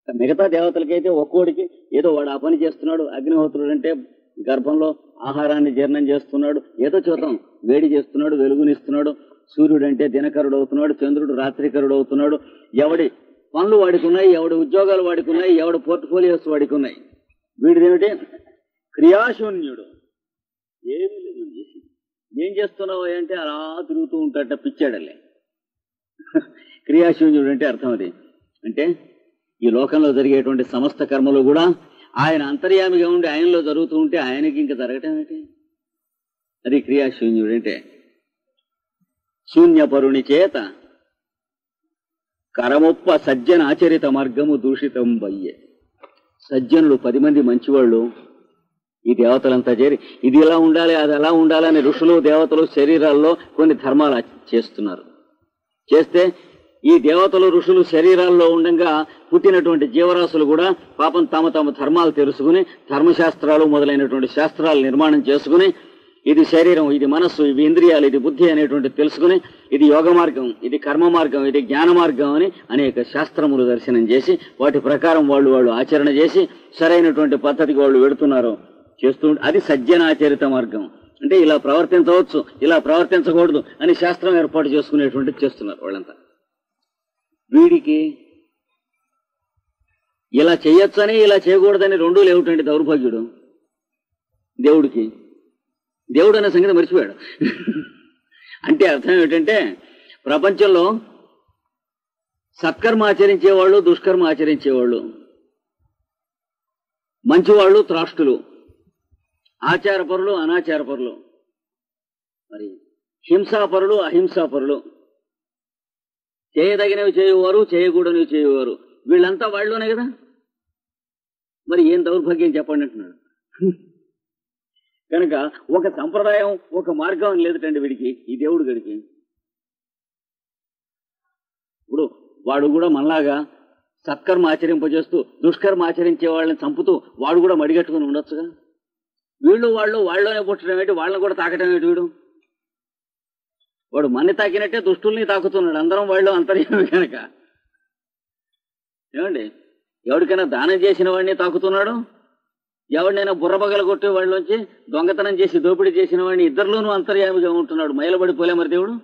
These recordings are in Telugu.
మిగతా దేవతలకైతే ఒక్కోడికి ఏదో వాడు ఆ పని చేస్తున్నాడు అగ్నిహోత్రుడు అంటే గర్భంలో ఆహారాన్ని జీర్ణం చేస్తున్నాడు ఏదో చూద్దాం వేడి చేస్తున్నాడు వెలుగునిస్తున్నాడు సూర్యుడు అంటే దినకరుడు అవుతున్నాడు చంద్రుడు రాత్రికరుడు అవుతున్నాడు ఎవడి పనులు వాడికి ఉన్నాయి ఎవడి ఉద్యోగాలు వాడికి ఉన్నాయి ఎవడి పోర్ట్ఫోలియోస్ వాడికి ఉన్నాయి వీడిదేమిటి క్రియాశూన్యుడు ఏమీ లేదు నువ్వు చేసి ఏం చేస్తున్నావు అంటే అలా తిరుగుతూ ఉంటాడట పిచ్చాడలే క్రియాశూన్యుడు అంటే అర్థం అది అంటే ఈ లోకంలో జరిగేటువంటి సమస్త కర్మలు కూడా ఆయన అంతర్యామిగా ఉండి ఆయనలో జరుగుతూ ఉంటే ఆయనకి ఇంకా జరగటం ఏంటి అది క్రియాశూన్యుడు అంటే శూన్యపరుని చేత కరమొప్ప సజ్జన ఆచరిత మార్గము దూషితం బయ్యే సజ్జనులు పది మంది మంచివాళ్ళు ఈ దేవతలంతా చేరి ఇది ఇలా ఉండాలి అది అలా ఉండాలి అని ఋషులు దేవతలు శరీరాల్లో కొన్ని ధర్మాలు ఆచ- చేస్తున్నారు చేస్తే ఈ దేవతలు ఋషులు శరీరాల్లో ఉండగా పుట్టినటువంటి జీవరాశులు కూడా పాపం తమ తమ ధర్మాలు తెలుసుకుని ధర్మశాస్త్రాలు మొదలైనటువంటి శాస్త్రాలు నిర్మాణం చేసుకుని ఇది శరీరం ఇది మనస్సు ఇవి ఇంద్రియాలు ఇది బుద్ధి అనేటువంటి తెలుసుకుని ఇది యోగ మార్గం ఇది కర్మ మార్గం ఇది జ్ఞాన మార్గం అని అనేక శాస్త్రములు దర్శనం చేసి వాటి ప్రకారం వాళ్ళు వాళ్ళు ఆచరణ చేసి సరైనటువంటి పద్ధతికి వాళ్ళు వెడుతున్నారు చేస్తూ అది సజ్జనాచరిత మార్గం అంటే ఇలా ప్రవర్తించవచ్చు ఇలా ప్రవర్తించకూడదు అని శాస్త్రం ఏర్పాటు చేసుకునేటువంటి చేస్తున్నారు వాళ్ళంతా వీడికి ఇలా చేయొచ్చని ఇలా చేయకూడదని రెండూ లేవుటండి దౌర్భాగ్యుడు దేవుడికి దేవుడు అనే సంగతి మర్చిపోయాడు అంటే అర్థం ఏమిటంటే ప్రపంచంలో సత్కర్మ ఆచరించేవాళ్ళు దుష్కర్మ ఆచరించేవాళ్ళు మంచివాళ్ళు త్రాష్టులు ఆచారపరులు అనాచారపరులు మరి హింసాపరులు అహింసాపరులు చేయదగినవి చేయువారు చేయకూడనివి చేయువారు వీళ్ళంతా వాళ్ళలోనే కదా మరి ఏం దౌర్భాగ్యం చెప్పండి అంటున్నాడు కనుక ఒక సంప్రదాయం ఒక మార్గం అని లేదుటండి వీడికి ఈ దేవుడు గడికి ఇప్పుడు వాడు కూడా మనలాగా సత్కర్మ ఆచరింపజేస్తూ దుష్కర్మ ఆచరించే వాళ్ళని చంపుతూ వాడు కూడా మడిగట్టుకుని ఉండొచ్చుగా వీళ్ళు వాళ్ళు వాళ్ళలోనే పుట్టడం ఏంటి వాళ్ళని కూడా తాకటం ఏంటి వీడు వాడు మన్ని తాకినట్టే దుష్టుల్ని తాకుతున్నాడు అందరం వాళ్ళు అంతర్యామి కనుక ఏమండి ఎవరికైనా దానం చేసిన వాడిని తాకుతున్నాడు ఎవరినైనా బుర్రబగల కొట్టే వాళ్ళలోంచి దొంగతనం చేసి దోపిడీ చేసిన వాడిని ఇద్దరిలోనూ అంతర్యామిగా ఉంటున్నాడు మైలబడిపోలే మరి దేవుడు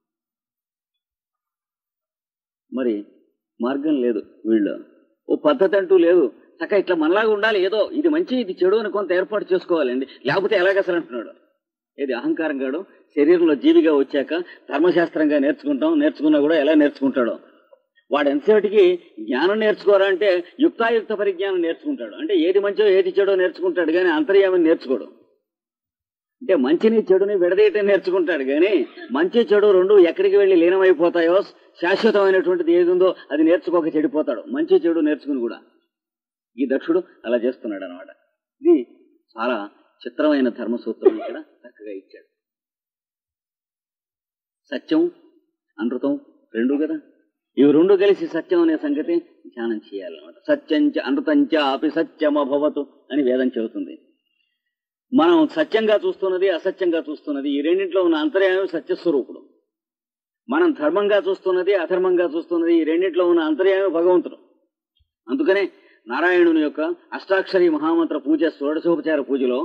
మరి మార్గం లేదు వీళ్ళు ఓ పద్ధతి అంటూ లేదు చక్క ఇట్లా మనలాగా ఉండాలి ఏదో ఇది మంచి ఇది చెడు అని కొంత ఏర్పాటు చేసుకోవాలండి లేకపోతే ఎలాగ అసలు అంటున్నాడు ఇది అహంకారం కాడు శరీరంలో జీవిగా వచ్చాక ధర్మశాస్త్రంగా నేర్చుకుంటాం నేర్చుకున్నా కూడా ఎలా నేర్చుకుంటాడో వాడు ఎంతసేపటికి జ్ఞానం నేర్చుకోరా అంటే యుక్తాయుక్త పరిజ్ఞానం నేర్చుకుంటాడు అంటే ఏది మంచో ఏది చెడో నేర్చుకుంటాడు కానీ అంతర్యామని నేర్చుకోడు అంటే మంచిని చెడుని విడదీయటం నేర్చుకుంటాడు కానీ మంచి చెడు రెండు ఎక్కడికి వెళ్ళి లీనమైపోతాయో శాశ్వతమైనటువంటిది ఏది ఉందో అది నేర్చుకోక చెడిపోతాడు మంచి చెడు నేర్చుకుని కూడా ఈ దక్షుడు అలా చేస్తున్నాడు అనమాట ఇది చాలా చిత్రమైన ధర్మసూత్రం ఇక్కడ చక్కగా ఇచ్చాడు సత్యం అనృతం రెండు కదా ఇవి రెండు కలిసి సత్యం అనే సంగతి ధ్యానం చేయాలన్నమాట సత్యంచ అనృతంచ అపి సత్యమభవతు అని వేదం చెబుతుంది మనం సత్యంగా చూస్తున్నది అసత్యంగా చూస్తున్నది ఈ రెండింటిలో ఉన్న అంతర్యామి సత్యస్వరూపుడు మనం ధర్మంగా చూస్తున్నది అధర్మంగా చూస్తున్నది ఈ రెండింటిలో ఉన్న అంతర్యామి భగవంతుడు అందుకనే నారాయణుని యొక్క అష్టాక్షరి మహామంత్ర పూజ షోడశోపచార పూజలో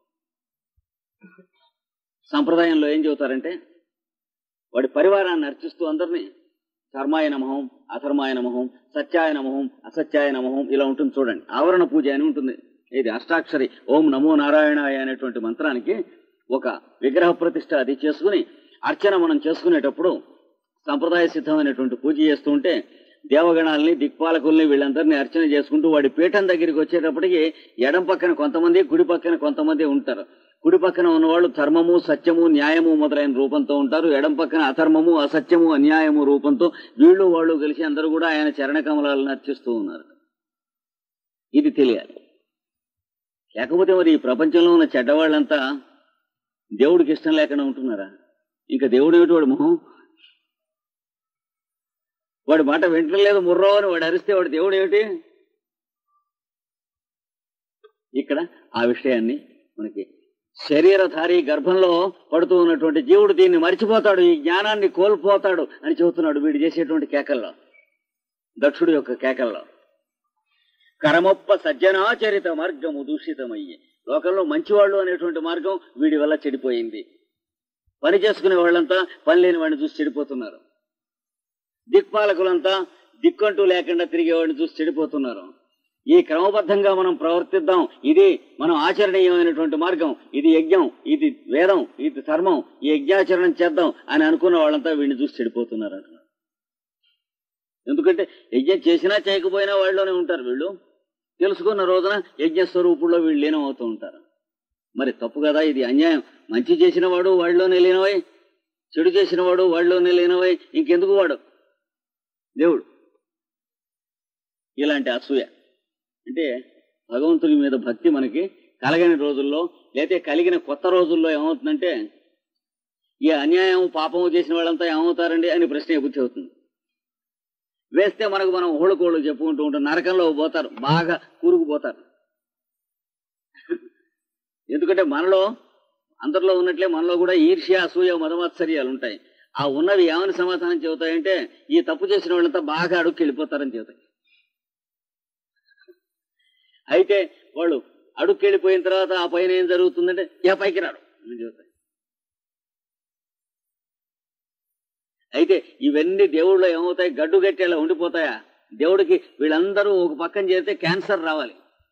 సంప్రదాయంలో ఏం చెబుతారంటే వాడి పరివారాన్ని అర్చిస్తూ అందరినీ ధర్మాయ నమహం అధర్మాయ నమహం సత్యాయ నమహం అసత్యాయ నమహం ఇలా ఉంటుంది చూడండి ఆవరణ పూజ అని ఉంటుంది ఇది అష్టాక్షరి ఓం నమో నారాయణాయ అనేటువంటి మంత్రానికి ఒక విగ్రహ ప్రతిష్ట అది చేసుకుని అర్చన మనం చేసుకునేటప్పుడు సంప్రదాయ సిద్ధమైనటువంటి పూజ చేస్తూ ఉంటే దేవగణాలని దిక్పాలకుల్ని వీళ్ళందరినీ అర్చన చేసుకుంటూ వాడి పీఠం దగ్గరికి వచ్చేటప్పటికి ఎడం పక్కన కొంతమంది కుడి పక్కన కొంతమంది ఉంటారు కుడి పక్కన ఉన్నవాళ్ళు ధర్మము సత్యము న్యాయము మొదలైన రూపంతో ఉంటారు ఎడం పక్కన అధర్మము అసత్యము అన్యాయము రూపంతో వీళ్ళు వాళ్ళు కలిసి అందరూ కూడా ఆయన చరణ కమలాలను అర్చిస్తూ ఉన్నారు ఇది తెలియాలి లేకపోతే మరి ఈ ప్రపంచంలో ఉన్న చెడ్డవాళ్ళంతా దేవుడికి ఇష్టం లేకుండా ఉంటున్నారా ఇంకా దేవుడు ఏమిటి వాడు మొహం వాడి మాట వింటలేదు ముర్రో అని వాడు అరిస్తే వాడు దేవుడు ఏమిటి ఇక్కడ ఆ విషయాన్ని మనకి శరీరధారి గర్భంలో పడుతూ ఉన్నటువంటి జీవుడు దీన్ని మరిచిపోతాడు ఈ జ్ఞానాన్ని కోల్పోతాడు అని చెబుతున్నాడు వీడు చేసేటువంటి కేకల్లో దక్షుడు యొక్క కేకల్లో కరమొప్ప సజ్జనాచరిత మార్గము దూషితమయ్యే లోకంలో మంచివాళ్ళు అనేటువంటి మార్గం వీడి వల్ల చెడిపోయింది పని చేసుకునే వాళ్ళంతా పని లేని వాడిని చూసి చెడిపోతున్నారు దిక్పాలకులంతా దిక్కంటూ లేకుండా తిరిగేవాడిని చూసి చెడిపోతున్నారు ఈ క్రమబద్ధంగా మనం ప్రవర్తిద్దాం ఇది మనం ఆచరణీయమైనటువంటి మార్గం ఇది యజ్ఞం ఇది వేదం ఇది ధర్మం ఈ యజ్ఞాచరణం చేద్దాం అని అనుకున్న వాళ్ళంతా వీడిని చూసి చెడిపోతున్నారు అంటున్నారు ఎందుకంటే యజ్ఞం చేసినా చేయకపోయినా వాళ్ళలోనే ఉంటారు వీళ్ళు తెలుసుకున్న రోజున యజ్ఞ స్వరూపుల్లో వీళ్ళు లీనమవుతూ ఉంటారు మరి తప్పు కదా ఇది అన్యాయం మంచి చేసిన వాడు వాళ్ళలోనే లీనమై చెడు చేసిన వాడు వాళ్ళలోనే లీనమై ఇంకెందుకు వాడు దేవుడు ఇలాంటి అసూయ అంటే భగవంతుని మీద భక్తి మనకి కలగని రోజుల్లో లేతే కలిగిన కొత్త రోజుల్లో ఏమవుతుందంటే ఈ అన్యాయం పాపము చేసిన వాళ్ళంతా ఏమవుతారండి అని ప్రశ్న బుద్ధి అవుతుంది వేస్తే మనకు మనం ఓళ్ళకోళ్ళు చెప్పుకుంటూ ఉంటాం నరకంలో పోతారు బాగా కూరుకుపోతారు ఎందుకంటే మనలో అందరిలో ఉన్నట్లే మనలో కూడా ఈర్ష్య అసూయ మదమాత్సర్యాలు ఉంటాయి ఆ ఉన్నవి ఏమని సమాధానం చెబుతాయంటే ఈ తప్పు చేసిన వాళ్ళంతా బాగా అడుక్కి వెళ్ళిపోతారని చెబుతాయి అయితే వాళ్ళు అడుక్కి వెళ్ళిపోయిన తర్వాత ఆ పైన ఏం జరుగుతుందంటే ఏ పైకి రాడు అని చెబుతాయి అయితే ఇవన్నీ దేవుళ్ళు ఏమవుతాయి గడ్డు గట్టేలా ఉండిపోతాయా దేవుడికి వీళ్ళందరూ ఒక పక్కన చేరితే క్యాన్సర్ రావాలి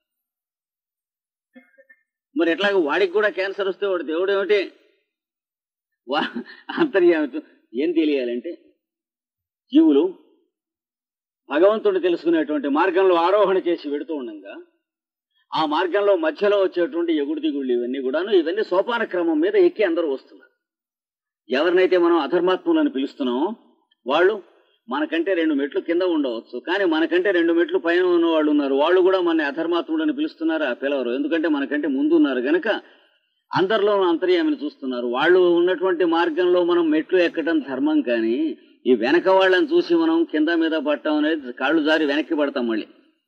మరి ఎట్లాగ వాడికి కూడా క్యాన్సర్ వస్తే వాడు దేవుడు ఏమిటి వా అంతర్యామి ఏం తెలియాలంటే జీవులు భగవంతుడు తెలుసుకునేటువంటి మార్గంలో ఆరోహణ చేసి వెడుతూ ఉండగా ఆ మార్గంలో మధ్యలో వచ్చేటువంటి ఎగుడు దిగుళ్ళు ఇవన్నీ కూడాను ఇవన్నీ సోపాన క్రమం మీద ఎక్కి అందరూ వస్తున్నారు ఎవరినైతే మనం అధర్మాత్ములను పిలుస్తున్నామో వాళ్ళు మనకంటే రెండు మెట్లు కింద ఉండవచ్చు కానీ మనకంటే రెండు మెట్లు పైన ఉన్న వాళ్ళు ఉన్నారు వాళ్ళు కూడా మన అధర్మాత్ముడని పిలుస్తున్నారు ఆ పిలవరు ఎందుకంటే మనకంటే ముందు ఉన్నారు గనక అందరిలో అంతర్యామిని చూస్తున్నారు వాళ్ళు ఉన్నటువంటి మార్గంలో మనం మెట్లు ఎక్కడం ధర్మం కానీ ఈ వెనక వాళ్ళని చూసి మనం కింద మీద పడటం అనేది కాళ్ళు జారి వెనక్కి పడతాం మళ్ళీ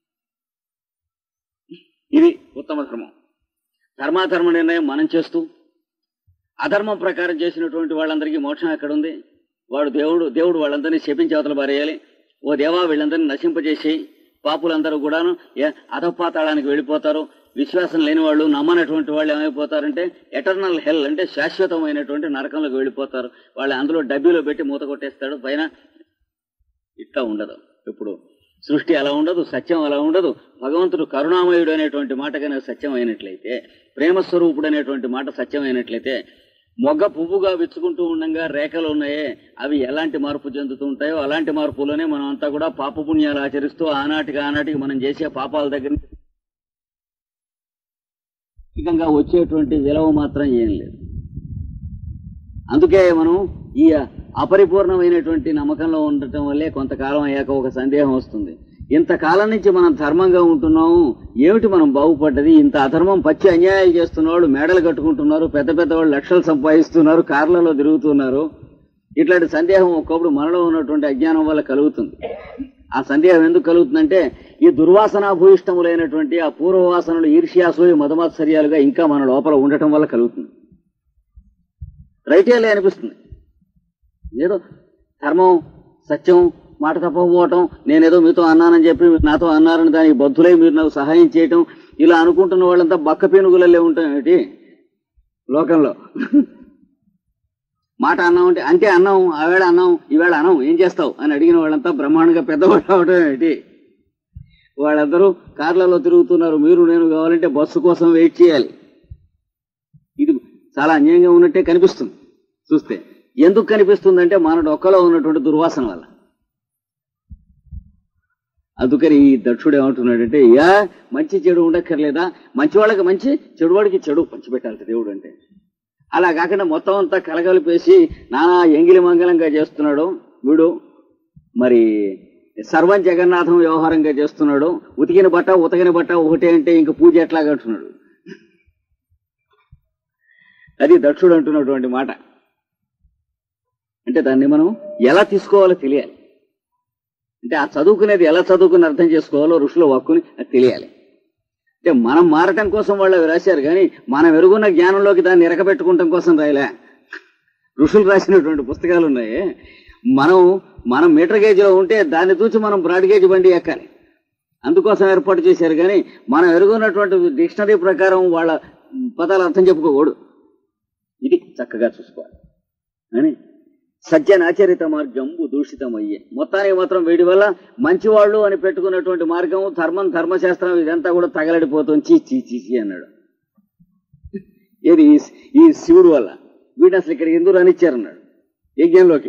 ఇది ఉత్తమ ధర్మం ధర్మాధర్మ నిర్ణయం మనం చేస్తూ అధర్మం ప్రకారం చేసినటువంటి వాళ్ళందరికీ మోక్షం ఎక్కడుంది వాడు దేవుడు దేవుడు వాళ్ళందరినీ శపించి అవతల పారేయాలి ఓ దేవా వీళ్ళందరినీ నశింపజేసి పాపులందరూ కూడాను ఏ అధపాతాళానికి వెళ్ళిపోతారు విశ్వాసం లేని వాళ్ళు నమ్మనటువంటి వాళ్ళు ఏమైపోతారంటే ఎటర్నల్ హెల్ అంటే శాశ్వతమైనటువంటి నరకంలోకి వెళ్ళిపోతారు వాళ్ళు అందులో డబ్బీలో పెట్టి మూత కొట్టేస్తాడు పైన ఇట్లా ఉండదు ఇప్పుడు సృష్టి అలా ఉండదు సత్యం అలా ఉండదు భగవంతుడు కరుణామయుడు అనేటువంటి మాట కనుక సత్యం అయినట్లయితే ప్రేమస్వరూపుడు అనేటువంటి మాట సత్యం అయినట్లయితే మొగ్గ పువ్వుగా విచ్చుకుంటూ ఉండగా రేఖలు ఉన్నాయే అవి ఎలాంటి మార్పు చెందుతూ ఉంటాయో అలాంటి మార్పులోనే మనం అంతా కూడా పాపపుణ్యాలు ఆచరిస్తూ ఆనాటికి ఆనాటికి మనం చేసే పాపాల దగ్గర నుంచి అధికంగా వచ్చేటువంటి విలువ మాత్రం ఏం లేదు అందుకే మనం ఈ అపరిపూర్ణమైనటువంటి నమ్మకంలో ఉండటం వల్లే కొంతకాలం అయ్యాక ఒక సందేహం వస్తుంది ఇంతకాలం నుంచి మనం ధర్మంగా ఉంటున్నాము ఏమిటి మనం బాగుపడ్డది ఇంత అధర్మం పచ్చి అన్యాయాలు చేస్తున్న వాళ్ళు మేడలు కట్టుకుంటున్నారు పెద్ద పెద్ద వాళ్ళు లక్షలు సంపాదిస్తున్నారు కార్లలో తిరుగుతున్నారు ఇట్లాంటి సందేహం ఒక్కొప్పుడు మనలో ఉన్నటువంటి అజ్ఞానం వల్ల కలుగుతుంది ఆ సందేహం ఎందుకు కలుగుతుందంటే ఈ దుర్వాసనాభూయిష్టములైనటువంటి ఆ పూర్వవాసనలు ఈర్ష్యాసూయ మదమాత్సర్యాలుగా ఇంకా మన లోపల ఉండటం వల్ల కలుగుతుంది రైటేలే అనిపిస్తుంది ఏదో ధర్మం సత్యం మాట తప్పకపోవటం నేనేదో మీతో అన్నానని చెప్పి మీరు నాతో అన్నారని దానికి బద్ధులై మీరు నాకు సహాయం చేయటం ఇలా అనుకుంటున్న వాళ్ళంతా బక్క పీనుగులల్లే ఉంటాం ఏంటి లోకంలో మాట అన్నాం అంటే అంతే అన్నాం ఆవేళ అన్నాం ఈవేళ అన్నాం ఏం చేస్తావు అని అడిగిన వాళ్ళంతా బ్రహ్మాండంగా పెద్దవాళ్ళు అవటం ఏంటి వాళ్ళందరూ కార్లలో తిరుగుతున్నారు మీరు నేను కావాలంటే బస్సు కోసం వెయిట్ చేయాలి ఇది చాలా అన్యాయంగా ఉన్నట్టే కనిపిస్తుంది చూస్తే ఎందుకు కనిపిస్తుందంటే మన డొక్కలో ఉన్నటువంటి దుర్వాసన వల్ల అందుకని ఈ దక్షుడు ఏమంటున్నాడంటే యా మంచి చెడు ఉండక్కర్లేదా మంచి వాళ్ళకి మంచి చెడు వాడికి చెడు పంచిపెట్టాలి దేవుడు అంటే అలా కాకుండా మొత్తం అంతా కలగలిపేసి నానా ఎంగిలి మంగళంగా చేస్తున్నాడు వీడు మరి సర్వం జగన్నాథం వ్యవహారంగా చేస్తున్నాడు ఉతికిన బట్ట ఉతకిన బట్ట ఒకటే అంటే ఇంక పూజ ఎట్లాగా అంటున్నాడు అది దక్షుడు అంటున్నటువంటి మాట అంటే దాన్ని మనం ఎలా తీసుకోవాలో తెలియాలి అంటే ఆ చదువుకునేది ఎలా చదువుకుని అర్థం చేసుకోవాలో ఋషులు వాక్కుని అది తెలియాలి అంటే మనం మారటం కోసం వాళ్ళు అవి రాశారు కానీ మనం ఎరుగున్న జ్ఞానంలోకి దాన్ని ఎరకబెట్టుకుంటాం కోసం రాయలే ఋషులు రాసినటువంటి పుస్తకాలు ఉన్నాయి మనం మనం మీటర్ గేజ్లో ఉంటే దాన్ని చూసి మనం బ్రాడ్ గేజ్ బండి ఎక్కాలి అందుకోసం ఏర్పాటు చేశారు కానీ మనం ఎరుగున్నటువంటి డిక్షనరీ ప్రకారం వాళ్ళ పదాలు అర్థం చెప్పుకోకూడదు ఇది చక్కగా చూసుకోవాలి అని సజ్జనాచరిత మార్గం దూషితమయ్యే మొత్తానికి మాత్రం వీడి వల్ల మంచివాళ్ళు అని పెట్టుకున్నటువంటి మార్గం ధర్మం ధర్మశాస్త్రం ఇదంతా కూడా తగలడిపోతుంది చీ చీ చీ చీ అన్నాడు ఏది ఈ- ఈ శివుడు వల్ల వీడిని అసలు ఇక్కడికి ఎందుకు రానిచ్చారన్నాడు యజ్ఞంలోకి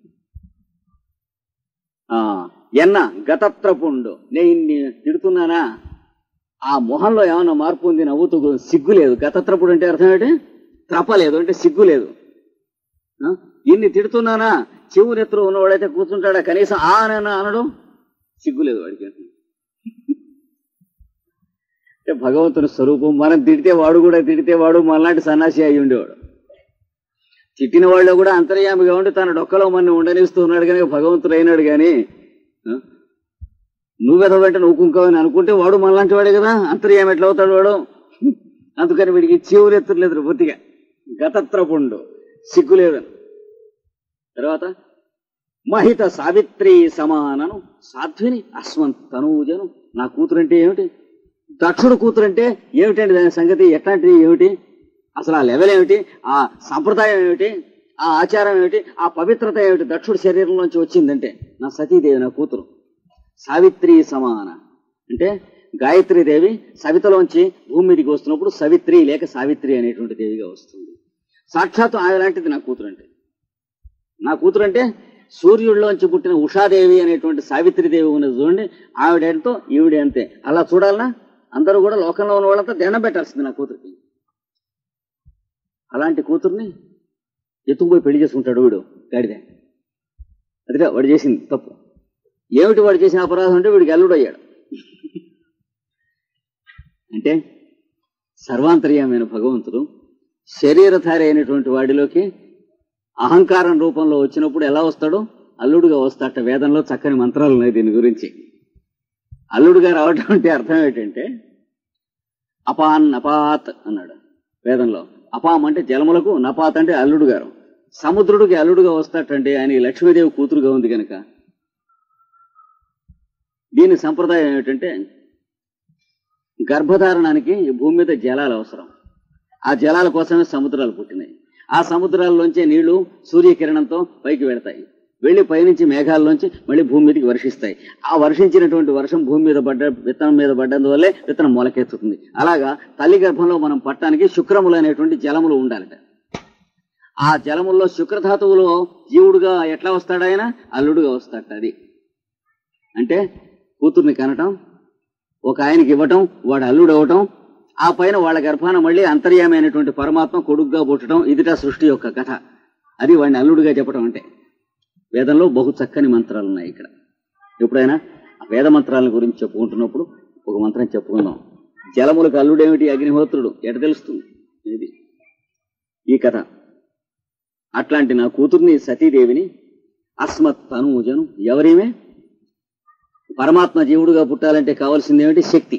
ఆ ఎన్న గతత్రపుండు నేను ఇన్ని తిడుతున్నానా ఆ మొహంలో ఏమన్నా మార్పు ఉంది నవ్వుతూ సిగ్గు లేదు గతత్రపుడు అంటే అర్థం ఏంటి త్రప లేదు అంటే సిగ్గు లేదు ఆ? ఇన్ని తిడుతున్నానా చెవు నెత్తులు ఉన్నవాడైతే కూర్చుంటాడా కనీసం ఆ అని అనడం సిగ్గు లేదు వాడికి అంటే భగవంతుని స్వరూపం మనం తిడితే వాడు కూడా తిడితే వాడు మనలాంటి సన్నాసి అయి ఉండేవాడు తిట్టిన వాళ్ళు కూడా అంతర్యామిగా ఉండి తన డొక్కలో మన ఉండనిస్తూ ఉన్నాడు కానీ భగవంతుడు అయినాడు కానీ ఆ? నువ్వెదవంటే నువ్వు కుంకవని అనుకుంటే వాడు మనలాంటి వాడే కదా అంతర్యామి ఎట్లా అవుతాడు వాడు అందుకని వీడికి చెవులెత్తులేదు బొత్తిగా గతత్రపుండు సిగ్గు లేదని తర్వాత మహిత సావిత్రి సమానను సాధ్విని అస్మంత్ తనూజను నా కూతురంటే ఏమిటి దక్షుడు కూతురంటే ఏమిటండి దాని సంగతి ఎట్లాంటిది ఏమిటి అసలు ఆ లెవెల్ ఏమిటి ఆ సంప్రదాయం ఏమిటి ఆ ఆచారం ఏమిటి ఆ పవిత్రత ఏమిటి దక్షుడి శరీరంలోంచి వచ్చిందంటే నా సతీదేవి నా కూతురు సావిత్రి సమాన అంటే గాయత్రీదేవి సవితలోంచి భూమి మీదకి వస్తున్నప్పుడు సవిత్రి లేక సావిత్రి అనేటువంటి దేవిగా వస్తుంది సాక్షాత్తు ఆమె లాంటిది నా కూతురు అంటే నా కూతురు అంటే సూర్యుడిలోంచి పుట్టిన ఉషాదేవి అనేటువంటి సావిత్రిదేవి ఉన్నది చూడండి ఆవిడెంతో ఈవిడ అంతే అలా చూడాలనా అందరూ కూడా లోకంలో ఉన్న వాళ్ళంతా దండం పెట్టాల్సింది నా కూతురికి అలాంటి కూతుర్ని ఎత్తుకుపోయి పెళ్లి చేసుకుంటాడు వీడు గాడిదే అదిగా వాడు చేసింది తప్పు ఏమిటి వాడు చేసిన అపరాధం అంటే వీడికి అల్లుడు అయ్యాడు అంటే సర్వాంతర్యమైన భగవంతుడు శరీరధారి అయినటువంటి వాడిలోకి అహంకారం రూపంలో వచ్చినప్పుడు ఎలా వస్తాడో అల్లుడుగా వస్తాట వేదంలో చక్కని మంత్రాలు ఉన్నాయి దీని గురించి అల్లుడుగా రావటం అంటే అర్థం ఏంటంటే అపాన్ నపాత్ అన్నాడు వేదంలో అపాం అంటే జలములకు నపాత్ అంటే అల్లుడు గారు సముద్రుడికి అల్లుడుగా వస్తాటంటే ఆయన లక్ష్మీదేవి కూతురుగా ఉంది కనుక దీని సంప్రదాయం ఏమిటంటే గర్భధారణానికి ఈ భూమి మీద జలాలు అవసరం ఆ జలాల కోసమే సముద్రాలు పుట్టినాయి ఆ సముద్రాల్లోంచే నీళ్లు సూర్యకిరణంతో పైకి వెడతాయి వెళ్లి పైనుంచి మేఘాల్లోంచి మళ్ళీ భూమి మీదకి వర్షిస్తాయి ఆ వర్షించినటువంటి వర్షం భూమి మీద పడ్డ విత్తనం మీద పడ్డందువల్లే విత్తనం మొలకెత్తుతుంది అలాగా తల్లి గర్భంలో మనం పట్టడానికి శుక్రములు అనేటువంటి జలములు ఉండాలట ఆ జలముల్లో శుక్రధాతువులో జీవుడుగా ఎట్లా వస్తాడాయన అల్లుడుగా వస్తాడట అది అంటే కూతుర్ని కనటం ఒక ఆయనకి ఇవ్వటం వాడు అల్లుడు అవటం ఆ పైన వాళ్ళ గర్భాన మళ్ళీ అంతర్యామైనటువంటి పరమాత్మ కొడుకుగా పుట్టడం ఇదిట సృష్టి యొక్క కథ అది వాడిని అల్లుడుగా చెప్పడం అంటే వేదంలో బహు చక్కని మంత్రాలు ఉన్నాయి ఇక్కడ ఎప్పుడైనా ఆ వేద మంత్రాల గురించి చెప్పుకుంటున్నప్పుడు ఒక మంత్రం చెప్పుకుందాం జలములకు అల్లుడేమిటి అగ్నిహోత్రుడు ఎట తెలుస్తుంది ఇది ఈ కథ అట్లాంటి నా కూతుర్ని సతీదేవిని అస్మత్ తనూజను ఎవరేమే పరమాత్మ జీవుడుగా పుట్టాలంటే కావాల్సింది ఏమిటి శక్తి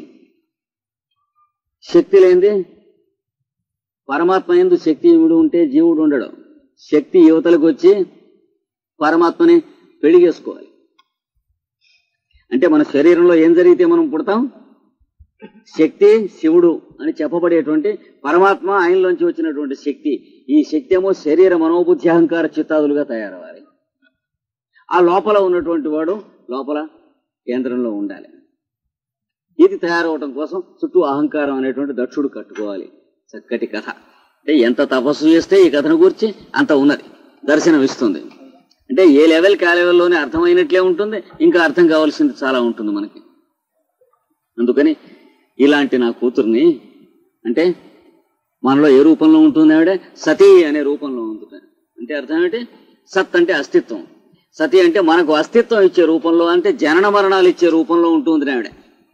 శక్తి లేనిది పరమాత్మ ఎందు శక్తి ఇవిడు ఉంటే జీవుడు ఉండడు శక్తి యువతలకు వచ్చి పరమాత్మని పెళ్లి చేసుకోవాలి అంటే మన శరీరంలో ఏం జరిగితే మనం పుడతాం శక్తి శివుడు అని చెప్పబడేటువంటి పరమాత్మ ఆయనలోంచి వచ్చినటువంటి శక్తి ఈ శక్తి ఏమో శరీర మనోబుద్ధి అహంకార చిత్తాదులుగా తయారవ్వాలి ఆ లోపల ఉన్నటువంటి వాడు లోపల కేంద్రంలో ఉండాలి ఇది తయారవటం కోసం చుట్టూ అహంకారం అనేటువంటి దక్షుడు కట్టుకోవాలి చక్కటి కథ అంటే ఎంత తపస్సు చేస్తే ఈ కథను గురించి అంత ఉన్నది దర్శనం ఇస్తుంది అంటే ఏ లెవెల్కి ఆ లెవెల్లోనే అర్థమైనట్లే ఉంటుంది ఇంకా అర్థం కావాల్సింది చాలా ఉంటుంది మనకి అందుకని ఇలాంటి నా కూతుర్ని అంటే మనలో ఏ రూపంలో ఉంటుంది ఆవిడ సతీ అనే రూపంలో ఉంటుంది అంటే అర్థం ఏంటి సత్ అంటే అస్తిత్వం సతి అంటే మనకు అస్తిత్వం ఇచ్చే రూపంలో అంటే జనన మరణాలు ఇచ్చే రూపంలో ఉంటుంది ఆవిడ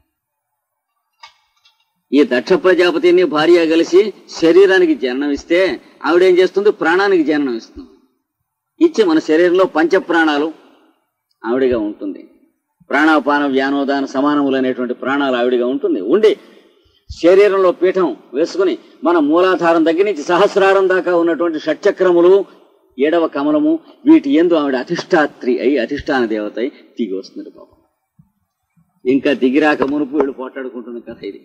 ఈ దక్ష ప్రజాపతిని భార్య కలిసి శరీరానికి జననం ఇస్తే ఆవిడేం చేస్తుంది ప్రాణానికి జననం ఇస్తుంది ఇచ్చి మన శరీరంలో పంచ ప్రాణాలు ఆవిడిగా ఉంటుంది ప్రాణాపాన వ్యానోదాన సమానములు అనేటువంటి ప్రాణాలు ఆవిడిగా ఉంటుంది ఉండి శరీరంలో పీఠం వేసుకుని మన మూలాధారం దగ్గర నుంచి సహస్రారం దాకా ఉన్నటువంటి షట్చక్రములు ఏడవ కమలము వీటి ఎందు ఆవిడ అధిష్టాత్రి అయి అధిష్టాన దేవత అయి తిరిగి వస్తుంది పాపం ఇంకా దిగిరాక మునుపు వీళ్ళు పోట్లాడుకుంటున్న కథ ఇది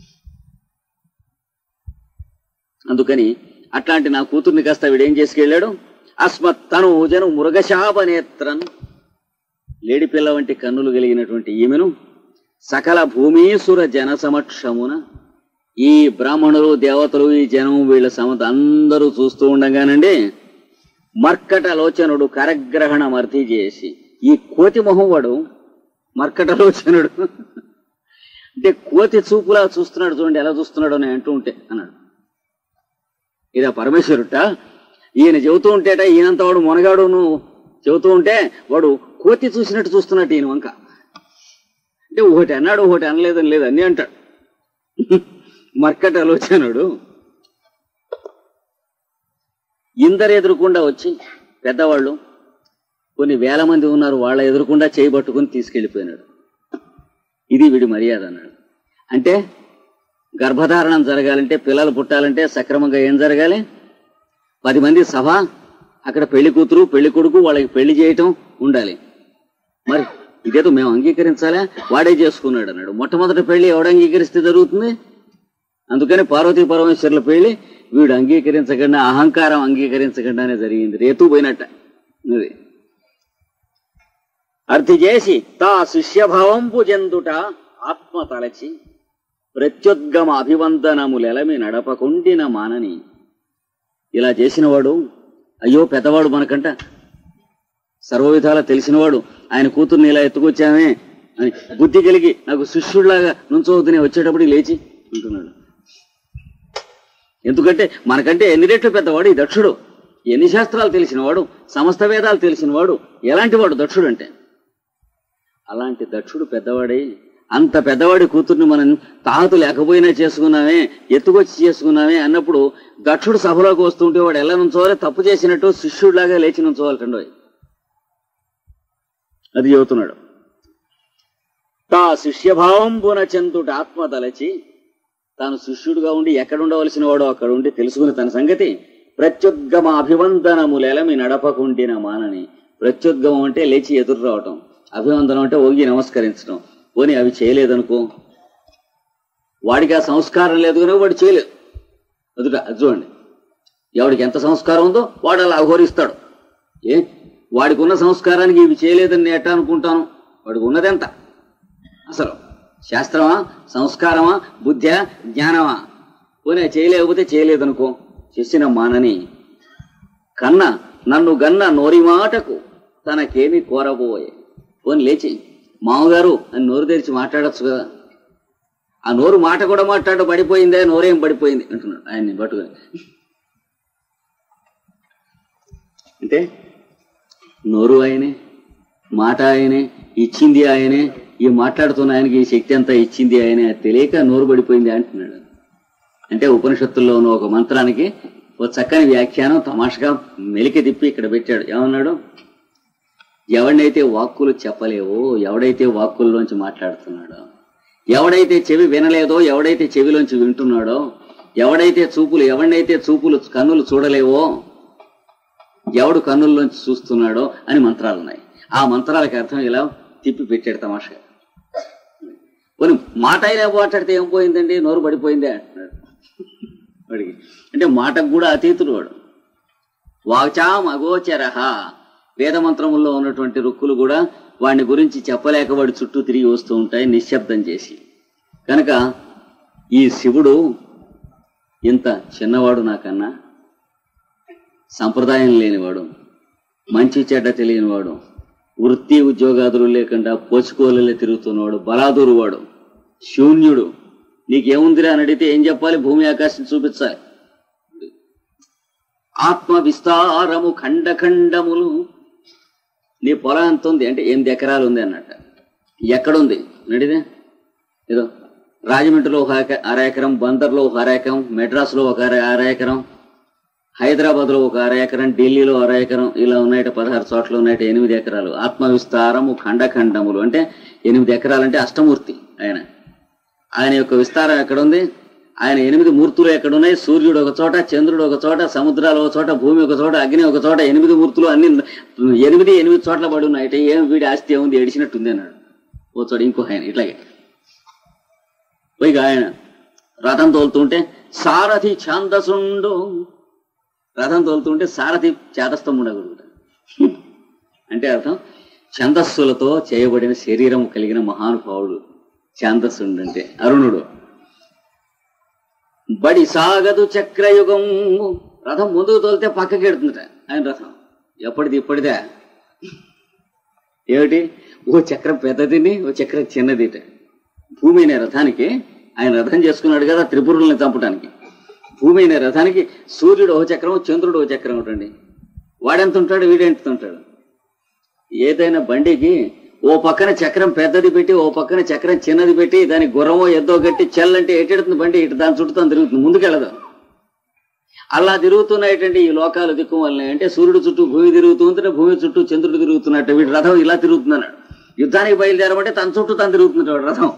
అందుకని అట్లాంటి నా కూతుర్ని కాస్త వీడేం చేసుకెళ్ళాడు అస్మత్ తను జను మృగశాప నేత్రన్ లేడి పిల్ల వంటి కన్నులు కలిగినటువంటి ఈమెను సకల భూమీసుర జన సమక్షమున ఈ బ్రాహ్మణులు దేవతలు ఈ జనం వీళ్ళ సమత అందరూ చూస్తూ ఉండగానండి మర్కటలోచనుడు కరగ్రహణ మర్తి చేసి ఈ కోతి మొహం వాడు మర్కటలోచనుడు అంటే కోతి చూపులా చూస్తున్నాడు చూడండి ఎలా చూస్తున్నాడు అని అంటూ ఉంటే అన్నాడు ఇదా పరమేశ్వరుట ఈయన చెబుతూ ఉంటేట ఈయనంత వాడు మొనగాడు నువ్వు చెబుతూ ఉంటే వాడు కోతి చూసినట్టు చూస్తున్నట్టు ఈయన వంక అంటే ఒకటి అన్నాడు ఒకటి అనలేదని లేదు అన్నీ అంటాడు మర్కట ఆలోచనుడు ఇందరు ఎదురుకుండా వచ్చి పెద్దవాళ్ళు కొన్ని వేల మంది ఉన్నారు వాళ్ళ ఎదురుకుండా చేయి పట్టుకుని తీసుకెళ్ళిపోయినాడు ఇది వీడి మర్యాద అన్నాడు అంటే గర్భధారణం జరగాలంటే పిల్లలు పుట్టాలంటే సక్రమంగా ఏం జరగాలి పది మంది సభ అక్కడ పెళ్లి కూతురు పెళ్లి కొడుకు వాళ్ళకి పెళ్లి చేయటం ఉండాలి మరి ఇదేదో మేము అంగీకరించాలా వాడే చేసుకున్నాడు అన్నాడు మొట్టమొదటి పెళ్లి ఎవడు అంగీకరిస్తే జరుగుతుంది అందుకని పార్వతీ పరమేశ్వరుల పెళ్లి వీడు అంగీకరించకుండా అహంకారం అంగీకరించకుండానే జరిగింది రేతు పోయినట్ట అది అర్థి చేసి తా శిష్యభావంపు చెందుట ఆత్మ తలచి ప్రత్యుద్గమ అభివందనములెలమి నడపకుండిన మానని ఇలా చేసినవాడు అయ్యో పెద్దవాడు మనకంట సర్వవిధాలా తెలిసినవాడు ఆయన కూతుర్ని ఇలా ఎత్తుకొచ్చామే అని బుద్ధి కలిగి నాకు శిష్యుడిలాగా నుంచోవద్దునే వచ్చేటప్పుడు లేచి అంటున్నాడు ఎందుకంటే మనకంటే ఎన్ని రెట్లు పెద్దవాడు ఈ దక్షుడు ఎన్ని శాస్త్రాలు తెలిసినవాడు సమస్త వేదాలు తెలిసినవాడు ఎలాంటి వాడు దక్షుడు అంటే అలాంటి దక్షుడు పెద్దవాడే అంత పెద్దవాడి కూతుర్ని మనం తాహతు లేకపోయినా చేసుకున్నామే ఎత్తుకొచ్చి చేసుకున్నామే అన్నప్పుడు దక్షుడు సభలోకి వస్తుంటే వాడు ఎలా నుంచోవాలి తప్పు చేసినట్టు శిష్యుడిలాగా లేచి నుంచోవాలటండో అది చెబుతున్నాడు తా శిష్యభావంబున చెందుట ఆత్మ తలచి తాను శిష్యుడుగా ఉండి ఎక్కడ ఉండవలసిన వాడో అక్కడ ఉండి తెలుసుకుని తన సంగతి ప్రత్యుద్గమ అభివందనములెలమి నడపకుండిన మానని ప్రత్యుద్గమం అంటే లేచి ఎదురు రావటం అభివందనం అంటే ఒంగి నమస్కరించడం పోనీ అవి చేయలేదనుకో వాడికి ఆ సంస్కారం లేదు కనుక వాడు చేయలేదు ఎదుట అది చూడండి ఎవడికి ఎంత సంస్కారం ఉందో వాడు అలా అఘోరిస్తాడు ఏ వాడికి ఉన్న సంస్కారానికి ఇవి చేయలేదని నేను ఎట్టా అనుకుంటాను వాడికి ఉన్నదెంత అసలు శాస్త్రమా సంస్కారమా బుద్ధ్యా జ్ఞానమా పోనీ అది చేయలేకపోతే చేయలేదనుకో చేసిన మానని కన్న నన్ను గన్న నోరి మాటకు తనకేమి కోరబోయే పోని లేచి మామగారు అని నోరు తెరిచి మాట్లాడచ్చు కదా ఆ నోరు మాట కూడా మాట్లాడ పడిపోయిందే నోరేం పడిపోయింది అంటున్నాడు ఆయన్ని పట్టుకొని అంటే నోరు ఆయనే మాట ఆయనే ఇచ్చింది ఆయనే ఈ మాట్లాడుతున్న ఆయనకి ఈ శక్తి అంతా ఇచ్చింది ఆయనే అది తెలియక నోరు పడిపోయింది అంటున్నాడు అంటే ఉపనిషత్తుల్లో ఉన్న ఒక మంత్రానికి ఓ చక్కని వ్యాఖ్యానం తమాషగా మెలికి తిప్పి ఇక్కడ పెట్టాడు ఏమన్నాడు ఎవడినైతే వాక్కులు చెప్పలేవో ఎవడైతే వాక్కుల్లోంచి మాట్లాడుతున్నాడో ఎవడైతే చెవి వినలేదో ఎవడైతే చెవిలోంచి వింటున్నాడో ఎవడైతే చూపులు ఎవడైతే చూపులు కన్నులు చూడలేవో ఎవడు కన్నుల్లోంచి చూస్తున్నాడో అని మంత్రాలు ఉన్నాయి ఆ మంత్రాలకి అర్థం ఇలా తిప్పి పెట్టాడు తమాషగా పోనీ మాట అయినా మాట్లాడితే ఏం పోయిందండి నోరు పడిపోయిందే అంటున్నాడు వాడికి అంటే మాటకు కూడా అతీతుడు వాడు వాచాం అగోచరహ వేదమంత్రముల్లో ఉన్నటువంటి రుక్కులు కూడా వాడిని గురించి చెప్పలేక వాడి చుట్టూ తిరిగి వస్తూ ఉంటాయి నిశ్శబ్దం చేసి కనుక ఈ శివుడు ఇంత చిన్నవాడు నాకన్నా సంప్రదాయం లేనివాడు మంచి చెడ్డ తెలియనివాడు వృత్తి ఉద్యోగాదులు లేకుండా పోచుకోలే తిరుగుతున్నవాడు బలాదూరు వాడు శూన్యుడు నీకేముందిరా అని అడిగితే ఏం చెప్పాలి భూమి ఆకాశం చూపించాలి ఆత్మ విస్తారము ఖండ ఖండములు నీ పొలం ఎంత ఉంది అంటే ఎనిమిది ఎకరాలు ఉంది అన్నట్ట ఎక్కడుంది నడిదే ఏదో రాజమండ్రిలో ఒక ఎక- అర ఎకరం బందర్లో ఒక అర ఎకరం మెడ్రాస్లో ఒక అర అర ఎకరం హైదరాబాద్లో ఒక అర ఎకరం ఢిల్లీలో అర ఎకరం ఇలా ఉన్నాయట పదహారు చోట్ల ఉన్నాయట ఎనిమిది ఎకరాలు ఆత్మ విస్తారము ఖండఖండములు అంటే ఎనిమిది ఎకరాలు అంటే అష్టమూర్తి ఆయన ఆయన యొక్క విస్తారం ఎక్కడుంది ఆయన ఎనిమిది మూర్తులు ఎక్కడున్నాయి సూర్యుడు ఒక చోట చంద్రుడు ఒక చోట సముద్రాలు ఒక చోట భూమి ఒక చోట అగ్ని ఒక చోట ఎనిమిది మూర్తులు అన్ని ఎనిమిది ఎనిమిది చోట్ల పడి ఉన్నాయి ఏం వీడి ఆస్తి ఏముంది ఏడిచినట్టుంది అన్నాడు ఓ చోట ఇంకో ఆయన ఇట్లాగే పైగా ఆయన రథం తోలుతుంటే సారథి ఛాందసుండు రథం తోలుతుంటే సారథి చేతస్థం ఉండగలుగుతాడు అంటే అర్థం ఛందస్సులతో చేయబడిన శరీరం కలిగిన మహానుభావుడు ఛాందస్సుండు అంటే అరుణుడు బడి సాగదు చక్రయుగం రథం ముందుకు తోలితే పక్కకి ఎడుతుందట ఆయన రథం ఎప్పటిది ఇప్పటిదే ఏమిటి ఓ చక్రం పెద్దదిని ఓ చక్రం చిన్నదిట భూమి అనే రథానికి ఆయన రథం చేసుకున్నాడు కదా త్రిపురుల్ని చంపడానికి భూమి అనే రథానికి సూర్యుడు ఓ చక్రం చంద్రుడు ఓ చక్రం ఒకటండి వాడెంత ఉంటాడు వీడెంత ఉంటాడు ఏదైనా బండికి ఓ పక్కన చక్రం పెద్దది పెట్టి ఓ పక్కన చక్రం చిన్నది పెట్టి దాని గుర్రమో ఎద్దో గట్టి చెల్లంటే ఎటెడుతుంది బండి ఇటు దాని చుట్టూ తను తిరుగుతుంది ముందుకెళ్ళదు అలా తిరుగుతున్నాయటండి ఈ లోకాలు దిక్కు వల్లనే అంటే సూర్యుడు చుట్టూ భూమి తిరుగుతుంటే భూమి చుట్టూ చంద్రుడు తిరుగుతున్నట్టు వీడి రథం ఇలా తిరుగుతున్నాడు యుద్ధానికి బయలుదేరమంటే తన చుట్టూ తను తిరుగుతున్నాడు వాడు రథం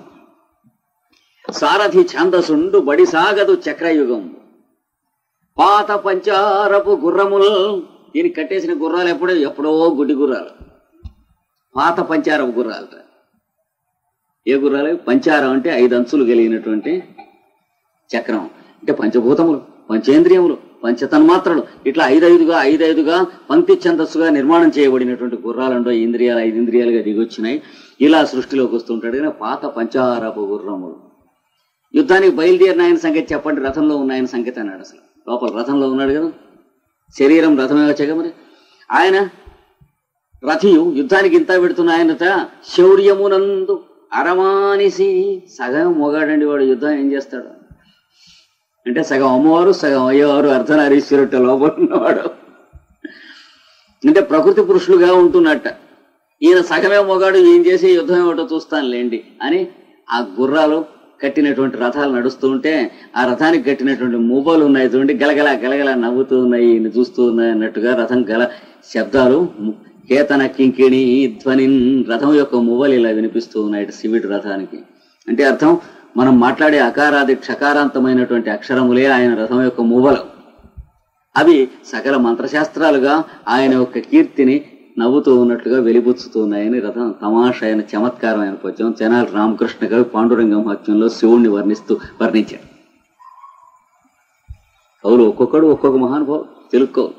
సారథి ఛాందసుండు బడి సాగదు చక్రయుగం పాత పంచారపు గుర్రముల్ దీనికి కట్టేసిన గుర్రాలు ఎప్పుడో ఎప్పుడో గుడ్డి గుర్రాలు పాత పంచారపు గుర్రాలట ఏ గుర్రాలు పంచారం అంటే ఐదు అంచులు కలిగినటువంటి చక్రం అంటే పంచభూతములు పంచేంద్రియములు పంచతన్మాత్రలు ఇట్లా ఐదైదుగా ఐదైదుగా పంక్తి ఛందస్సుగా నిర్మాణం చేయబడినటువంటి గుర్రాలండో ఇంద్రియాలు ఐదు ఇంద్రియాలుగా దిగొచ్చినాయి ఇలా సృష్టిలోకి వస్తుంటాడు కానీ పాత పంచారపు గుర్రములు యుద్ధానికి బయలుదేరిన ఆయన సంగతి చెప్పండి రథంలో ఉన్న ఆయన సంగతి అన్నాడు అసలు లోపల రథంలో ఉన్నాడు కదా శరీరం రథమే వచ్చాక మరి ఆయన రథియు యుద్ధానికి ఇంత పెడుతున్న ఆయనట శౌర్యమునందు అరమానిసి సగం మొగాడండి వాడు యుద్ధం ఏం చేస్తాడు అంటే సగం అమ్మవారు సగం అయ్యేవారు అర్ధనారీశ్వరుట లోపల ఉన్నవాడు అంటే ప్రకృతి పురుషులుగా ఉంటున్నట్ట ఈయన సగమే మొగాడు ఏం చేసి యుద్ధం ఏమిటో చూస్తానులేండి అని ఆ గుర్రాలు కట్టినటువంటి రథాలు నడుస్తూ ఉంటే ఆ రథానికి కట్టినటువంటి మూబలు ఉన్నాయి చూడండి గలగల గలగల నవ్వుతూ ఉన్నాయి ఈయన చూస్తూ ఉన్నాయి అన్నట్టుగా రథం గల శబ్దాలు ము- కేతన కింకిణి ధ్వని రథం యొక్క మూవలు ఇలా వినిపిస్తూ ఉన్నాయి శివుడి రథానికి అంటే అర్థం మనం మాట్లాడే అకారాది క్షకారాంతమైనటువంటి అక్షరములే ఆయన రథం యొక్క మూవలు అవి సకల మంత్రశాస్త్రాలుగా ఆయన యొక్క కీర్తిని నవ్వుతూ ఉన్నట్లుగా వెలిబుచ్చుతూ ఉన్నాయని రథం తమాష అయిన చమత్కారమైన పద్యం తెనాలి రామకృష్ణ కవి పాండురంగ మహత్యంలో శివుణ్ణి వర్ణిస్తూ వర్ణించాడు కవులు ఒక్కొక్కడు ఒక్కొక్క మహానుభావు తెలుగు కవులు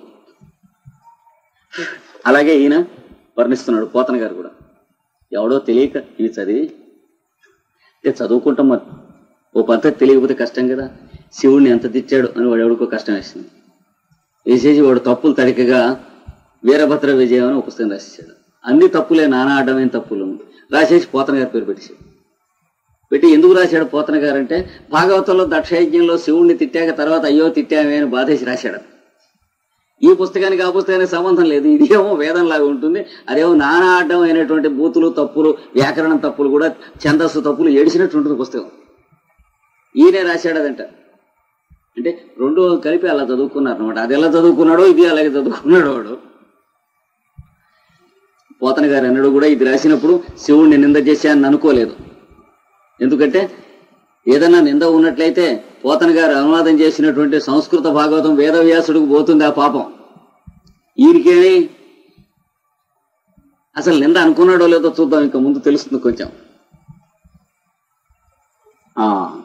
అలాగే ఈయన వర్ణిస్తున్నాడు పోతన గారు కూడా ఎవడో తెలియక ఇవి చదివి అంటే చదువుకుంటాం మరి ఓ పద్ధతి తెలియకపోతే కష్టం కదా శివుణ్ణి ఎంత తెచ్చాడు అని వాడు ఎవడికో కష్టం వేసింది వేసేసి వాడు తప్పులు తడికగా వీరభద్ర విజయం అని ఒక పుస్తకం రాసేసాడు అన్ని తప్పులే నానా అడ్డమైన తప్పులు రాసేసి పోతన గారి పేరు పెట్టేశాడు పెట్టి ఎందుకు రాశాడు పోతన గారు అంటే భాగవతంలో దక్షయజ్ఞంలో శివుణ్ణి తిట్టాక తర్వాత అయ్యో తిట్టామే అని బాధేసి రాశాడు ఈ పుస్తకానికి ఆ పుస్తకానికి సంబంధం లేదు ఇదేమో వేదంలాగా ఉంటుంది అదేమో నానా అడ్డం అయినటువంటి బూతులు తప్పులు వ్యాకరణం తప్పులు కూడా ఛందస్సు తప్పులు ఏడిసినట్టు ఉంటుంది పుస్తకం ఈయనే రాశాడు అదంట అంటే రెండు కలిపి అలా చదువుకున్నారు అనమాట అది ఎలా చదువుకున్నాడో ఇది అలాగే చదువుకున్నాడు వాడు పోతన గారు అన్నాడు కూడా ఇది రాసినప్పుడు శివుణ్ణి నింద చేశానని అనుకోలేదు ఎందుకంటే ఏదన్నా నింద ఉన్నట్లయితే పోతన గారు అనువాదం చేసినటువంటి సంస్కృత భాగవతం వేదవ్యాసుడికి పోతుంది ఆ పాపం ఈయనకేమి అసలు నింద అనుకున్నాడో లేదో చూద్దాం ఇంకా ముందు తెలుస్తుంది కొంచెం ఆ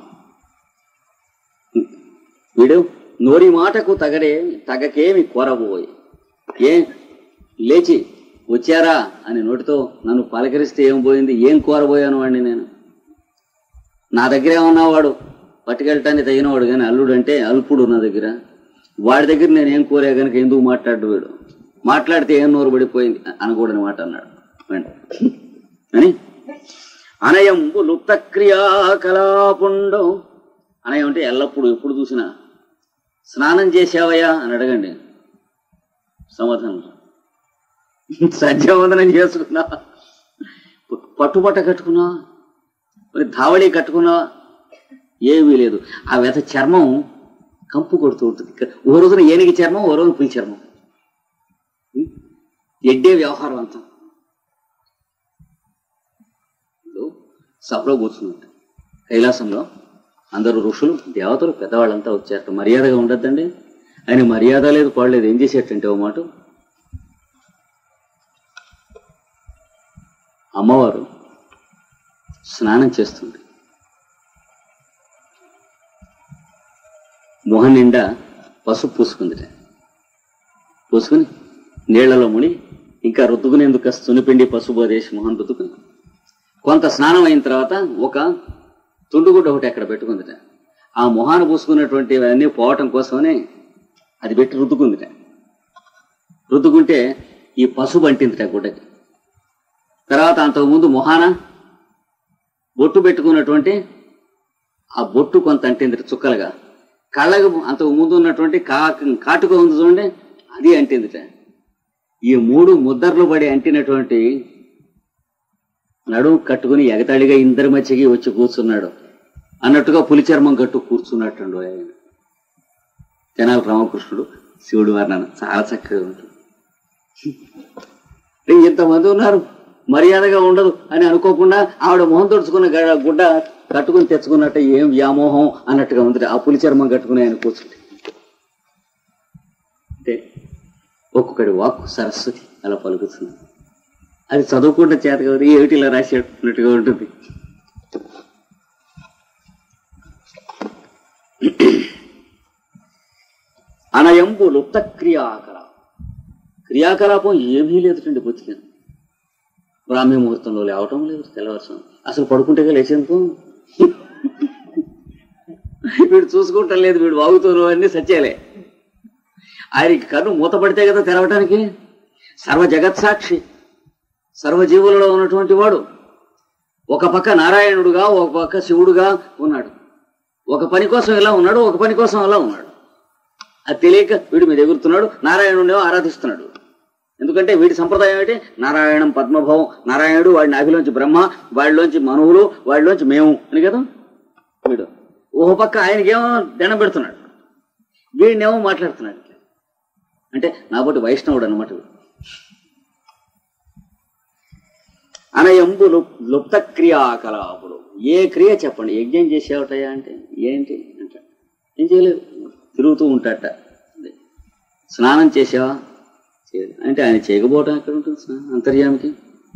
వీడు నోరి మాటకు తగడే తగకేమి కోరబోయి ఏ లేచి వచ్చారా అని నోటితో నన్ను పలకరిస్తే ఏం పోయింది ఏం కోరబోయాను వాడిని నేను నా దగ్గర ఏమన్నా వాడు పట్టుకెళ్ళటానికి తగినవాడు కానీ అల్లుడు అంటే అల్పుడు నా దగ్గర వాడి దగ్గర నేను ఏం కోరా కనుక ఎందుకు మాట్లాడు వీడు మాట్లాడితే ఏం నోరు పడిపోయింది అనకూడని మాట అన్నాడు వెంట. అని అనయంబు లుప్త క్రియాకలాపుండు అనయం అంటే ఎల్లప్పుడు ఎప్పుడు చూసినా స్నానం చేసావయ్యా అని అడగండి సమాధానం సంధ్యావందనం చేసుకున్నా పట్టుబట్ట కట్టుకున్నా మరి ధావళి కట్టుకున్నా ఏమీ లేదు ఆ వ్యత చర్మం కంపు కొడుతూ ఉంటుంది ఓ రోజున ఏనుగు చర్మం ఓ రోజున పులి చర్మం ఎడ్డే వ్యవహారం అంతా ఇప్పుడు సభలో కూర్చున్నట్టు కైలాసంలో అందరూ ఋషులు దేవతలు పెద్దవాళ్ళంతా వచ్చారట మర్యాదగా ఉండద్దండి ఆయన మర్యాద లేదు పడలేదు ఏం చేసేటంటే ఓ మాట అమ్మవారు స్నానం చేస్తుంది మొహం నిండా పసుపు పూసుకుందిట పూసుకుని నీళ్లలో ముని ఇంకా రుద్దుకునేందుకు సునిపిండి పసుపు అదేసి మొహం రుద్దుకుని కొంత స్నానం అయిన తర్వాత ఒక తుండుగుడ్డ ఒకటి అక్కడ పెట్టుకుందిట ఆ మొహాన పూసుకున్నటువంటి అన్నీ పోవటం కోసమని అది పెట్టి రుద్దుకుందిట రుద్దుకుంటే ఈ పసుపు అంటిందిట గుడ్డకి తర్వాత అంతకుముందు మొహాన బొట్టు పెట్టుకున్నటువంటి ఆ బొట్టు కొంత అంటిందిట చుక్కలుగా కళ్ళకు అంతకు ముందు ఉన్నటువంటి కా కాటుక ఉంది చూడండి అది అంటిందిట ఈ మూడు ముద్దర్లు పడి అంటినటువంటి నడుము కట్టుకుని ఎగతాళిగా ఇందరి మధ్యకి వచ్చి కూర్చున్నాడు అన్నట్టుగా పులి చర్మం కట్టు కూర్చున్నట్టుండు ఆయన తెనాలి రామకృష్ణుడు శివుడు వర్ణన చాలా చక్కగా ఉంటుంది అంటే ఇంతమంది ఉన్నారు మర్యాదగా ఉండదు అని అనుకోకుండా ఆవిడ మొహం తుడుచుకున్న గ- గుడ్డ కట్టుకుని తెచ్చుకున్నట్టు ఏం వ్యామోహం అన్నట్టుగా ఉంది ఆ పులి చర్మం కట్టుకుని ఆయన కూర్చుంటే అంటే ఒక్కొక్కడి వాక్కు సరస్వతి అలా పలుకుతుంది అది చదువుకుంటే చేత కదా ఏమిటి ఇలా రాసేటట్టుగా ఉంటుంది అనయంబు లుప్త క్రియాకలాపం క్రియాకలాపం ఏమీ లేదుటండి బతికి బ్రాహ్మీ ముహూర్తంలో లేవటం లేదు తెల్లవారుసం అసలు పడుకుంటే లేచేందుకు వీడు చూసుకుంటం లేదు వీడు వాగుతూ అన్ని సత్యాలే ఆయనకి కన్ను మూతపడితే కదా తెరవటానికి సర్వ జగత్ సాక్షి సర్వజీవులలో ఉన్నటువంటి వాడు ఒక పక్క నారాయణుడుగా ఒక పక్క శివుడుగా ఉన్నాడు ఒక పని కోసం ఇలా ఉన్నాడు ఒక పని కోసం అలా ఉన్నాడు అది తెలియక వీడు మీద ఎగురుతున్నాడు నారాయణుడేమో ఆరాధిస్తున్నాడు ఎందుకంటే వీడి సంప్రదాయం ఏంటి నారాయణం పద్మభవం నారాయణుడు వాడి నాభిలోంచి బ్రహ్మ వాడిలోంచి మనువులు వాడిలోంచి మేము అని కదా వీడు ఓ పక్క ఆయనకేమో దండం పెడుతున్నాడు వీడినేమో మాట్లాడుతున్నాడు అంటే నాబోటి వైష్ణవుడు అనమాట వీడు. అనయంబు లుప్- లుప్త క్రియాకలాపుడు ఏ క్రియ చెప్పండి యజ్ఞం చేసేవటయా అంటే ఏంటి అంట ఏం చేయలేదు తిరుగుతూ ఉంటాట స్నానం చేసావా చేయలేదు అంటే ఆయన చేయకపోవటం ఎక్కడ ఉంటుంది స్నానం అంతర్యామికి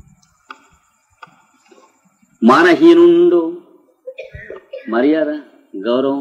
మానహీనుండు మర్యాద గౌరవం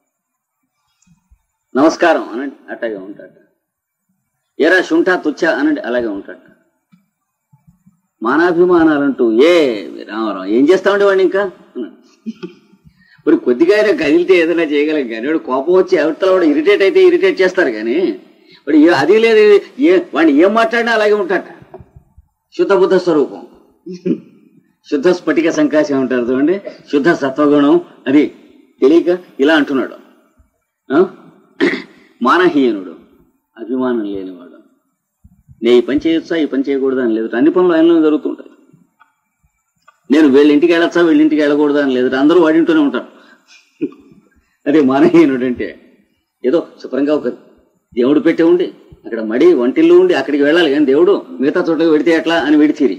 నమస్కారం అనండి అట్టగా ఉంటాడు ఎరా శుంఠా తుచ్చ అనండి అలాగే ఉంటాడు మానాభిమానాలంటూ ఏ రామారావు ఏం చేస్తామండి వాడిని ఇంకా అన్నాడు. మరి కొద్దిగా అయినా కదిలితే ఏదైనా చేయగలం కానీ వాడు కోపం వచ్చి అవతల వాడు ఇరిటేట్ అయితే ఇరిటేట్ చేస్తారు కానీ వాడు ఏ- అది లేదు ఏ వాడిని ఏం మాట్లాడినా అలాగే ఉంటాట శుద్ధ బుద్ధ స్వరూపం శుద్ధ స్ఫటిక సంకాశం ఉంటారు చూడండి శుద్ధ సత్వగుణం అది తెలియక ఇలా అంటున్నాడు ఆ? మానహీనుడు అభిమానం లేనివాడు నేను ఈ పని చేయొచ్చా ఈ పని చేయకూడదు అని లేదు అన్ని పనులు ఆయనలో జరుగుతుంటాయి నేను వీళ్ళ ఇంటికి వెళ్ళొచ్చా వీళ్ళ ఇంటికి వెళ్ళకూడదు అని లేదు అందరూ వాడింటూనే ఉంటారు అదే మానహీనుడు అంటే ఏదో శుభ్రంగా ఒక దేవుడు పెట్టి ఉండి అక్కడ మడి వంటిల్లు ఉండి అక్కడికి వెళ్ళాలి కానీ దేవుడు మిగతా చోట్లకి వెడితే ఎట్లా అని విడిచిరి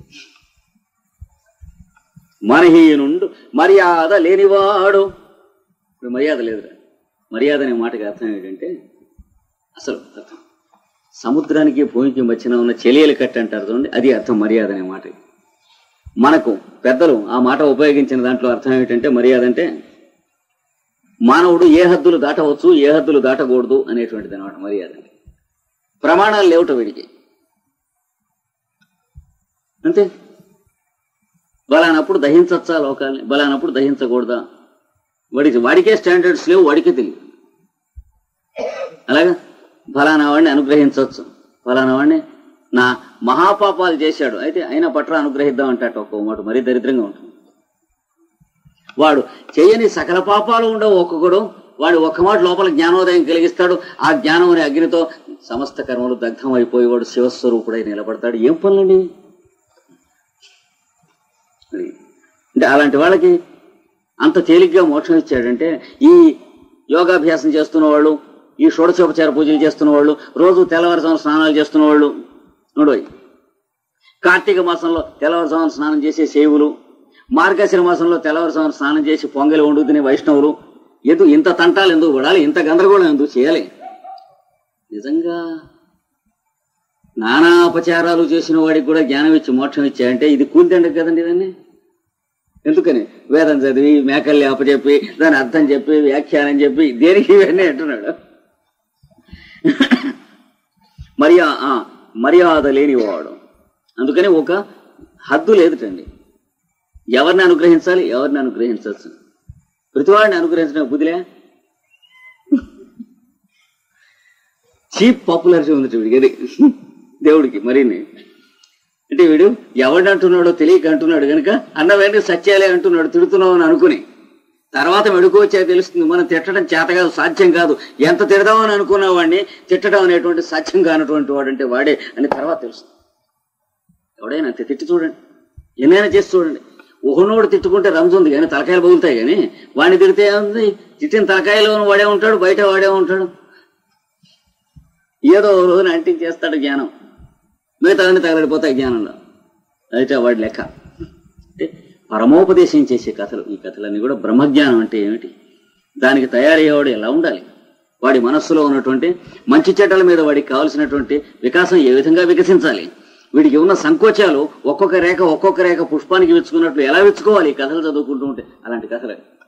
మనహీనుండు మర్యాద లేనివాడు ఇప్పుడు మర్యాద లేదురా మర్యాద అనే మాటకి అర్థం ఏంటంటే అసలు అర్థం సముద్రానికి భూమికి మధ్యన ఉన్న చెలియలు కట్ట అంటారు చూడండి అది అర్థం మర్యాద అనే మాట మనకు పెద్దలు ఆ మాట ఉపయోగించిన దాంట్లో అర్థం ఏమిటంటే మర్యాద అంటే మానవుడు ఏ హద్దులు దాటవచ్చు ఏ హద్దులు దాటకూడదు అనేటువంటిది అనమాట మర్యాద అంటే ప్రమాణాలు లేవుట వీడికి అంతే బలానప్పుడు దహించచ్చా లోకాల్ని బలానప్పుడు దహించకూడదా వాడికి వాడికే స్టాండర్డ్స్ లేవు వాడికే తెలియదు అలాగా ఫలానా వాడిని అనుగ్రహించవచ్చు ఫలానా వాడిని నా మహాపాపాలు చేశాడు అయితే అయినా పట్ల అనుగ్రహిద్దాం అంటాట ఒక్కో మాట మరీ దరిద్రంగా ఉంటుంది వాడు చేయని సకల పాపాలు ఉండవు ఒక్కొక్కడు వాడు ఒక్క మాట లోపల జ్ఞానోదయం కలిగిస్తాడు ఆ జ్ఞానం అనే అగ్నితో సమస్త కర్మలు దగ్ధం అయిపోయి వాడు శివస్వరూపుడై నిలబడతాడు ఏం పనులండి మరి అంటే అలాంటి వాళ్ళకి అంత తేలిగ్గా మోక్షం ఇచ్చాడంటే ఈ యోగాభ్యాసం చేస్తున్న వాళ్ళు ఈ షోడశోపచార పూజలు చేస్తున్న వాళ్ళు రోజు తెల్లవారుజామున స్నానాలు చేస్తున్న వాళ్ళు నోడోయ్ కార్తీక మాసంలో తెల్లవారుజామున స్నానం చేసే సేవులు మార్గశిర మాసంలో తెల్లవారుజామున స్నానం చేసి పొంగలి వండు తినే వైష్ణవులు ఎందుకు ఇంత తంటాలు ఎందుకు పడాలి ఇంత గందరగోళం ఎందుకు చేయాలి నిజంగా నానా అపచారాలు చేసిన వాడికి కూడా జ్ఞానం ఇచ్చి మోక్షం ఇచ్చాయంటే ఇది కూలిదండ కదండి ఇదన్నీ ఎందుకని వేదం చదివి మేకల్ని అప్పచెప్పి దాని అర్థం చెప్పి వ్యాఖ్యానం చెప్పి దేనికి ఇవన్నీ అంటున్నాడు మర్యా ఆ, మర్యాద లేనివాడు అందుకని ఒక హద్దు లేదుటండి ఎవరిని అనుగ్రహించాలి ఎవరిని అనుగ్రహించవచ్చు ప్రతివాడిని అనుగ్రహించడం బుద్ధిలే చీప్ పాపులారిటీ ఉంది వీడికి అది దేవుడికి మరిన్ని అంటే వీడు ఎవడిని అంటున్నాడో తెలియక అంటున్నాడు కనుక అన్న వెంటనే సత్యాలే అంటున్నాడు తిడుతున్నావు అని అనుకుని తర్వాత మెడుకోవచ్చా తెలుస్తుంది మనం తిట్టడం చేత కాదు సాధ్యం కాదు ఎంత తిడదామని అనుకున్న వాడిని తిట్టడం అనేటువంటి సాధ్యం కానటువంటి వాడంటే వాడే అని తర్వాత తెలుస్తుంది ఎవడైనా అంతే తిట్టి చూడండి ఎన్నైనా చేసి చూడండి ఒకనోడు తిట్టుకుంటే రంజు ఉంది కానీ తలకాయలు పగులుతాయి కానీ వాడిని తిడితే ఏముంది తిట్టిన తలకాయలో వాడే ఉంటాడు బయట వాడే ఉంటాడు ఏదో ఒక రోజున అంటించేస్తాడు జ్ఞానం మిగతావన్నీ తగలడిపోతాయి జ్ఞానంలో అయితే వాడి లెక్క అంటే పరమోపదేశం చేసే కథలు ఈ కథలన్నీ కూడా బ్రహ్మజ్ఞానం అంటే ఏమిటి దానికి తయారయ్యేవాడు ఎలా ఉండాలి వాడి మనస్సులో ఉన్నటువంటి మంచి చెడ్డల మీద వాడికి కావలసినటువంటి వికాసం ఏ విధంగా వికసించాలి వీడికి ఉన్న సంకోచాలు ఒక్కొక్క రేఖ ఒక్కొక్క రేఖ పుష్పానికి విచ్చుకున్నట్లు ఎలా విచ్చుకోవాలి ఈ కథలు చదువుకుంటూ ఉంటే అలాంటి కథలు